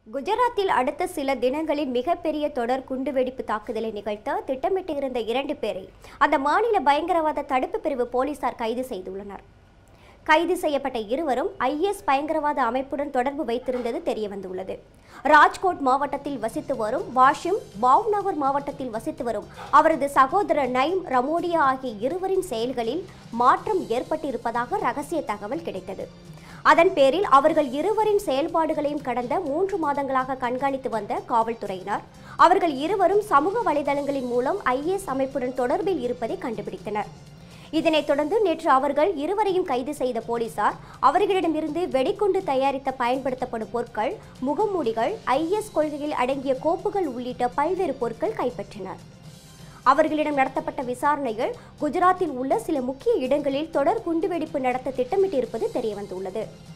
குஜராத்தில் அடுத்த சில தினங்களில் மிகப்பெரிய தொடர் குண்டுவெடிப்பு தாக்குதலை நிகழ்த்த திட்டமிட்டிருந்த இரண்டு பேரை அந்த மாநில பயங்கரவாத தடுப்பு பிரிவு போலீசார் கைது செய்துள்ளனர் கைது செய்யப்பட்ட இருவரும் ஐஎஸ் பயங்கரவாத அமைப்புடன் தொடர்பு வைத்திருந்தது தெரியவந்துள்ளது ராஜ்கோட் மாவட்டத்தில் வசித்து வரும் வாஷிம் பாவ்நகர் மாவட்டத்தில் வசித்து வரும் அவரது சகோதரர் நைம் ரமோடியா ஆகிய இருவரின் செயல்களில் மாற்றம் ஏற்பட்டிருப்பதாக ரகசிய தகவல் கிடைத்தது அதன் பேரில் அவர்கள் இருவரின் செயல்பாடுகளையும் கடந்த மூன்று மாதங்களாக கண்காணித்து வந்த காவல்துறையினர் அவர்கள் இருவரும் சமூக வலைதளங்களின் மூலம் ஐஎஸ் அமைப்புடன் தொடர்பில் இருப்பதை கண்டுபிடித்தனர் இதனைத் தொடர்ந்து நேற்று அவர்கள் இருவரையும் கைது செய்த போலீசார் அவர்களிடமிருந்து வெடிகுண்டு தயாரித்த பயன்படுத்தப்படும் பொருட்கள் முகமூடிகள் ஐஎஸ் கொள்கையில் அடங்கிய கோப்புகள் உள்ளிட்ட பல்வேறு பொருட்கள் கைப்பற்றினர் அவர்களிடம் நடத்தப்பட்ட விசாரணைகள் குஜராத்தில் உள்ள சில முக்கிய இடங்களில் தொடர் குண்டுவெடிப்பு நடத்த திட்டமிட்டிருப்பது தெரியவந்துள்ளது